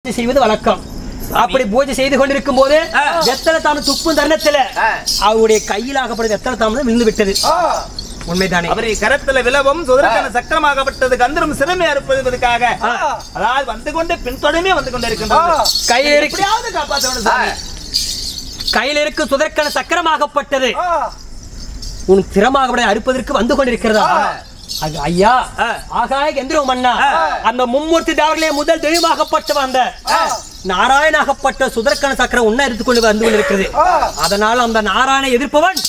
பூஜை செய்வது வழக்கம் அப்படி பூஜை செய்து கொண்டிருக்கும் போது ஆ. வெத்தலை தாமரை துப்பும் தருணத்துல ஆ. அவருடைய கையில் ஆகப்பட்ட வெத்தலை தாமரை விழுந்து விட்டது உண்மைதானே அவரை கரத்துல விலவும் சுதற்கன சக்கரமாகப்பட்டது கந்தரும் சிறுமை அறுப்பதற்காக அதாவது வந்து கொண்டு பின்தொடர்மே வந்து கொண்டு இருக்கின்றது கையில் இருக்கு எப்படியாவது காப்பாற்ற வேண்டும் சாமி கையில் இருக்கு சுதற்கன சக்கரமாகப்பட்டது உன் திறமாகப்பட அறுப்பதற்கு வந்து கொண்டிருக்கிறதா அது ஐயா ஆ. ஆகாய கந்திரோ மன்னா அந்த மும்மூர்த்தி தேவர்களே முதல் தெய்வமாகப்பட்டவன் அந்த நாராயணாகப்பட்ட சுதர்க்கன சக்கரம் உன்ன எடுத்துக் கொண்டு வந்து கொண்டிருக்கிறது அதனால் அந்த நாராயண எதிர்ப்பவன்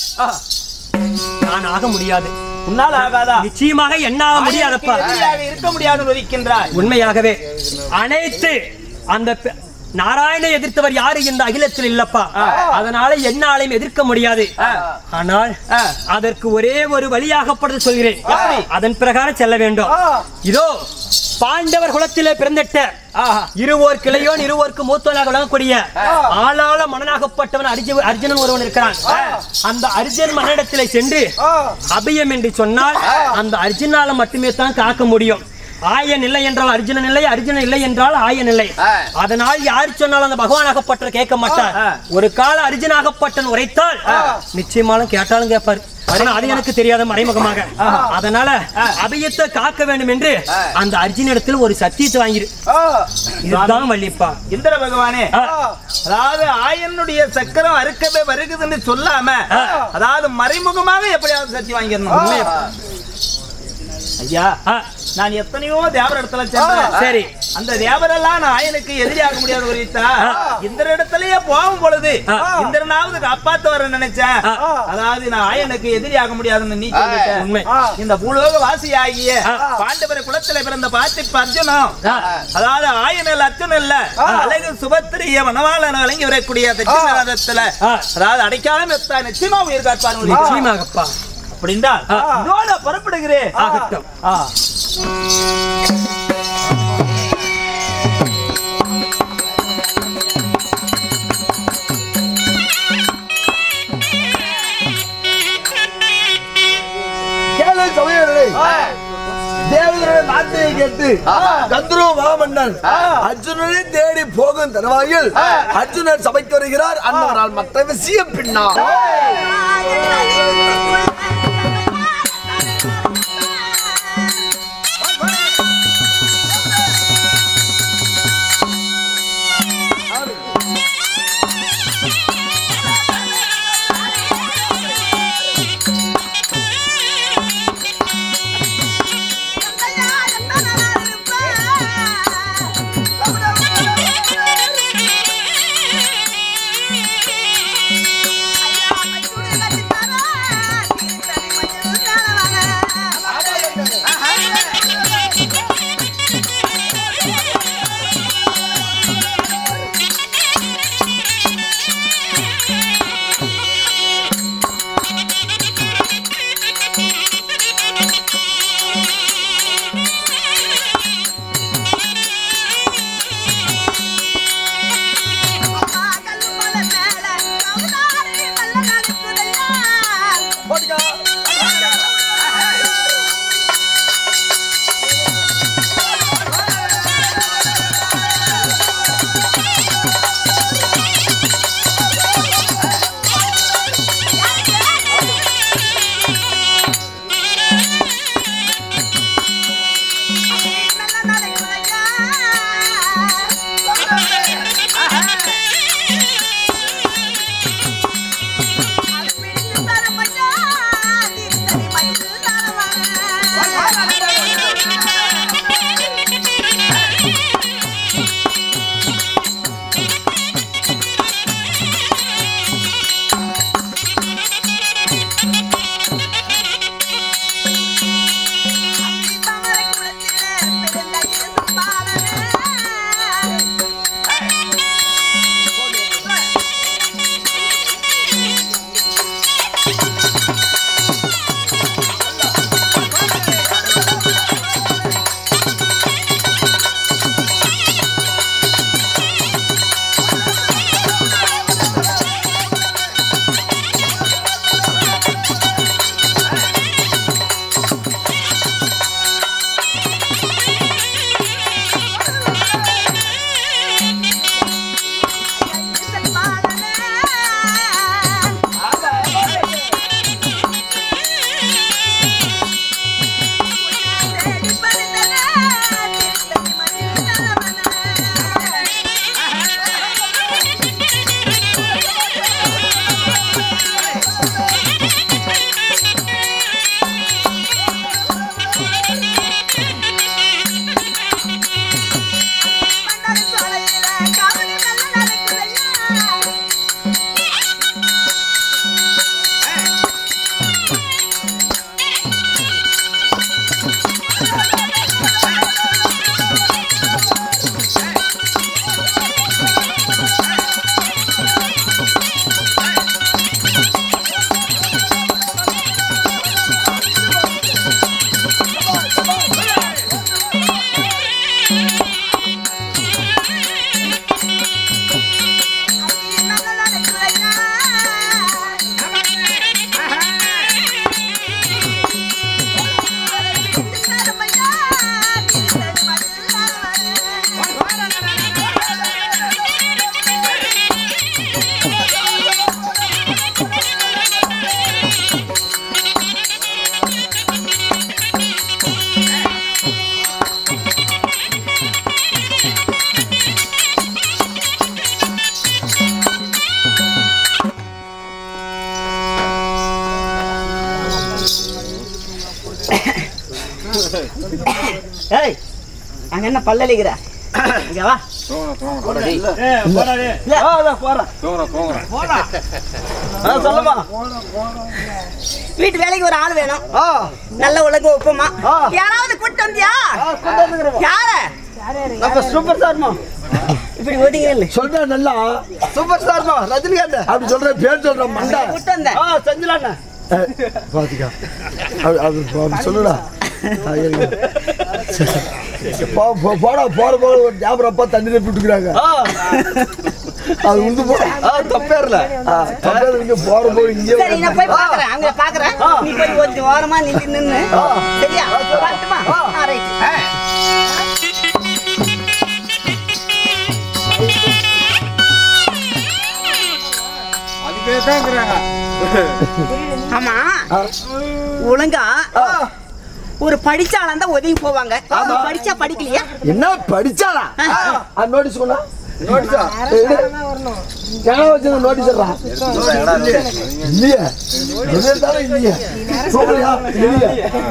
நான் ஆக முடியாது உன்னால் ஆகாதா நிச்சயமாக என்னாக முடியாதப்பா எதிரியாக இருக்க முடியாது ஒதுக்கின்றாய் உண்மையாகவே அனைத்து அந்த பெ- நாராயண எதிர்த்தவர் யாரு இந்த அகிலத்தில் இல்லப்பா அதனால என்னாலையும் எதிர்க்க முடியாது ஆனால் ஆ. அதற்கு ஒரே ஒரு வழியாகப்படுது சொல்கிறேன் எப்படி? அதன் பிரகாரம் செல்ல வேண்டும் இதோ பாண்டவர் குலத்திலே பிறந்திட்ட ஆஹா இருவோர் கிளையோன் இருவோருக்கு மூத்தவனாக விளங்கக்கூடிய ஆளாள மன்னனாகப்பட்டவன் அர்ஜுன் அர்ஜுனன் ஒருவன் இருக்கிறான் அந்த அர்ஜுன் மன்னனிடத்திலே சென்று அபயம் என்று சொன்னால் அந்த அர்ஜுனால மட்டுமே தான் காக்க முடியும் ஆயன் இல்லை என்றால் அர்ஜுனன் இல்லை அர்ஜுனன் இல்லை என்றால் ஆயன் இல்லை அதனால் யார் சொன்னாலும் அந்த பகவானாகப்பட்ட கேட்க மாட்டார் ஒரு கால அர்ஜுனாகப்பட்டன் உரைத்தால் நிச்சயமாலும் கேட்டாலும் கேட்பார் ஆனா அது எனக்கு தெரியாத மறைமுகமாக அதனால அபயத்தை காக்க வேண்டும் என்று அந்த அர்ஜுனிடத்தில் ஒரு சத்தியத்தை வாங்கிரு இதுதான் வள்ளிப்பா இந்திர பகவானே ஆ. அதாவது ஆயனுடைய சக்கரம் அறுக்கவே வருகுதுன்னு சொல்லாம அதாவது மறைமுகமாக எப்படியாவது சக்தி வாங்கிடணும் ஐயா ஆ, நான் எத்தனையோ தேவர இடத்துல சென்றேன் சரி அந்த தேவரெல்லாம் நான் ஆயனுக்கு எதிரியாக முடியாது குறித்தா இந்த இடத்துலயே போகும் பொழுது இந்திரனாவது காப்பாத்த வர நினைச்சேன் அதாவது நான் ஆயனுக்கு எதிரியாக முடியாதுன்னு நீ சொல்லிட்ட உண்மை இந்த பூலோக வாசியாகிய பாண்டவர குலத்துல பிறந்த பாத்திப்ப அர்ஜுனம் அதாவது ஆயனல் அர்ஜுன் இல்ல அழகு சுபத்திரிய வனவாளன் வழங்கி வரக்கூடிய தட்சிணத்துல ஆ. அதாவது அடைக்காலம் எத்தா நிச்சயமா உயிர் காப்பார் நிச்சயமாகப்பா அப்படின்னா இதோட புறப்படுகிறேன் ஆகட்டும் ஆ. கேளு சமயங்களே தேவதரோட வார்த்தையை கேட்டு கந்தரோ மாமன்னன் அர்ஜுனனை தேடி போகும் தருவாயில் அர்ஜுனன் சபைக்கு வருகிறார் அன்னவரால் மற்ற விஷயம் பின்னா ஐயா அங்க என்ன பல்லளிக்கிற இங்க வா இல்ல ஆ, அதான் போறேன். ஆ, சொல்லுமா வீட்டு வேலைக்கு ஒரு ஆள் வேணும் ஆ, நல்ல ஒழுங்கு ஒப்புமா ஆ. யாராவது கூட்டு வந்தியா ஆ, கொண்டு வந்துக்கிறேன். யார நம்ம சூப்பர் ஸ்டார்மா இப்படி ஓடிங்க சொல்றேன் நல்லா சூப்பர் ஸ்டார்மா ரஜினிகாந்த் அப்படி சொல்றேன் பேர் சொல்றேன் மண்டா கூட்டு வந்த ஆ செஞ்சிலாண்ணே பாத்திக்கா அது அது அப்படி சொல்லுடா ஆ, இருங்க. போ- போ- போடா போற போற ஒரு ஞாபகம் அப்பா தண்ணி விட்டுக்கிறாங்க அது உந்து போ தப்பே இல்ல தப்பே இங்க போற போய் இங்கே சரி நான் போய் பாக்குறேன் அங்க பாக்குறேன் நீ போய் கொஞ்சம் ஓரமா நின்று நின்னு சரியா வரட்டுமா ஆ ரைட் ஆமா ஒழுங்கா ஒரு படிச்சாலும் தான் ஒதுங்கி போவாங்க அவங்க படிச்சா படிக்கலையா என்ன படிச்சாளா அது நோட்டீஸ் கொண்டா நோட்டீஸா எங்க வச்சு நோட்டீஸ் இல்லையே எது இருந்தாலும் இல்லையே தூங்கலையா இல்லையே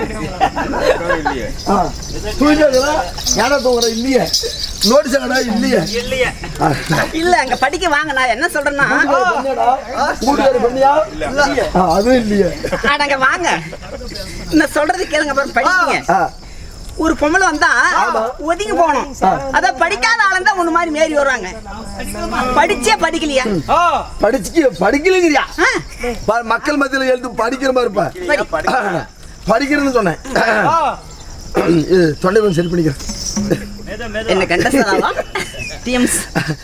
ஆ, தூங்கிட்டா ஏன்னா தூங்குற இல்லையே நோட்டீஸ் கடா இல்லையே இல்ல அங்க படிக்க வாங்க நான் என்ன சொல்றேன்னா பண்ணியாடா கூட்டுக்காரி பண்ணியா ஆ, அதுவும் இல்லையே அடங்க வாங்க நான் சொல்றது கேளுங்க பாருங்க படிக்கீங்க ஆ, ஒரு பொம்பளை வந்தா ஒதுங்கி போகணும் அதான் படிக்காத ஆளுங்க தான் ஒண்ணு மாதிரி மேறி வருவாங்க படிச்சே படிக்கலையா படிச்சுக்கு படிக்கலைங்கிறியா ஆ, ப- மக்கள் மத்தியில எழுந்து படிக்கிற மாதிரி இருப்ப படி. படிக்கிறேன்னு சொன்னேன் இது தொண்டை கொஞ்சம் சரி பண்ணிக்கிறேன் என்ன கண்டசாலாவா டிஎம்ஸ்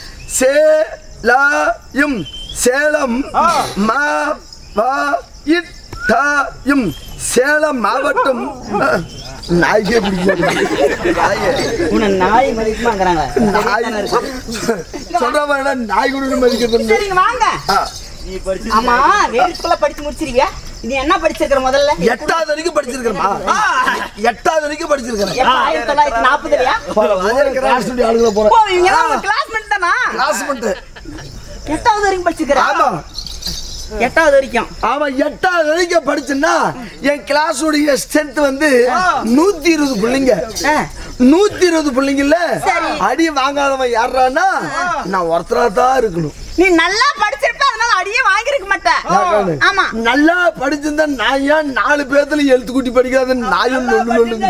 சேலம் சேலம் மா வா இட் த இம் சேலம் மாவட்டம் அஹ், நாய்க்கே பிடிக்கல நாயே உன்னை நாய் மதிக்குமாங்கிறாங்க நாய் சொல்ற மாதிரி நாய் கூட மதிக்கிறது சரிங்க வாங்க ஆமா வேலுக்குள்ள படிச்சு முடிச்சிருவியா நீ என்ன படிச்சிருக்கிற முதல்ல எட்டாவது வரைக்கும் படிச்சிருக்கிறேமா எட்டாவது வரைக்கும் படிச்சிருக்கிறேன் எப்ப ஆயிரத்தி தொள்ளாயிரத்தி நாற்பதுலயா கிளாஸ் ஆளுகளை ஓ போறேன் இவங்க எல்லாம் உங்க கிளாஸ்மேட் தானா கிளாஸ் பண்ணிட்டு எட்டாவது வரைக்கும் படிச்சிருக்கிற ஆமா எட்டாவது வரைக்கும் ஆமா எட்டாவது வரைக்கும் படிச்சேன்னா என் கிளாஸ் உடைய ஸ்ட்ரென்த் வந்து நூத்தி இருபது பிள்ளைங்க ஆ. நூத்தி இருபது பிள்ளைங்கல்ல சரி. அடி வாங்காதவன் யாரானா நான் ஒருத்தரா தான் இருக்கணும் நீ நல்லா படிச்சிருப்ப அதனால அடியே வாங்கிருக்க மாட்ட யாரானு? ஆமா நல்லா படிச்சிருந்தா நான் ஏன் நாலு பேர்த்துல எழுத்து கூட்டி படிக்காத நாயும் நொண்ணு நொண்ணுங்க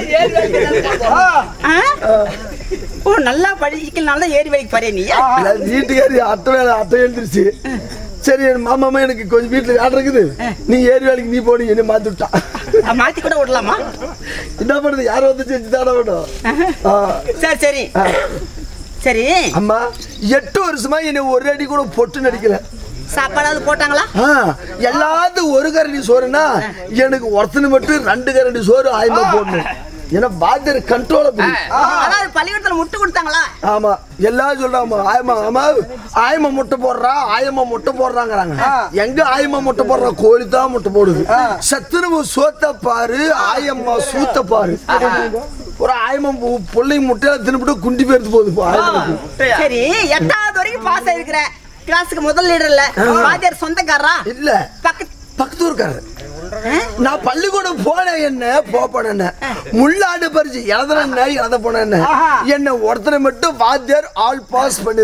ஆ? ஓ நல்லா படிக்கலனால தான் ஏறி வைக்க பாரு நீ இல்ல, வீட்டுக்காரி அட்டை வேலை அட்டை எழுதிருச்சு சரி என் மாமாமா எனக்கு கொஞ்சம் வீட்டுல வேலை இருக்குது நீ ஏறி வேலைக்கு நீ போடு என்ன மாத்தி விட்டா அஹ் மாத்தி கூட விடலாமா என்ன பண்ணுது யாரும் வந்து செஞ்சு தாட வேணும் ஆ. சரி சரி ஆ. சரி அம்மா எட்டு வருஷமா என்னை ஒரு அடி கூட பொட்டு நடிக்கல சாப்பாடாவது போட்டாங்களா ஆ, எல்லாத்துக்கும் ஒரு கரண்டி சோறுனா எனக்கு ஒருத்தனு மட்டும் ரெண்டு கரண்டி சோறு ஆயமா போடணும் ஏன்னா பாத்தியர் கண்ட்ரோல அதாவது பள்ளிக்கூடத்துல முட்டு கொடுத்தாங்களா ஆமா எல்லாரும் சொல்றாங்க ஆயமா ஆமா ஆயமா முட்டை போடுறா ஆயமா முட்டை போடுறாங்கறாங்க எங்க ஆயமா முட்டை போடுறா கோழி தான் முட்டை போடுது சத்துருவு சோத்த பாரு ஆயம்மா சூத்த பாரு ஒரு ஆயமா பு- பிள்ளைங்க முட்டையில தின்னுபிட்டு குண்டி பேர்த்து போகுது இப்போ ஆயமாக்கு. சரி எட்டாவது வரைக்கும் பாஸ் ஆயிருக்கிற கிளாஸுக்கு முதல் லீடர் இல்ல வாத்தியார் சொந்தக்காரரா இல்ல பக்கத்து பக்கத்து ஊருக்காரு நான் பள்ளிக்கூடம் போனேன் என்ன போப்பேன் என்ன முள்ளாடு பறிச்சு இறதுன என்ன இறந்த போனேன் என்ன என்ன ஒருத்தனை மட்டும் வாத்தியார் ஆல் பாஸ் பண்ணி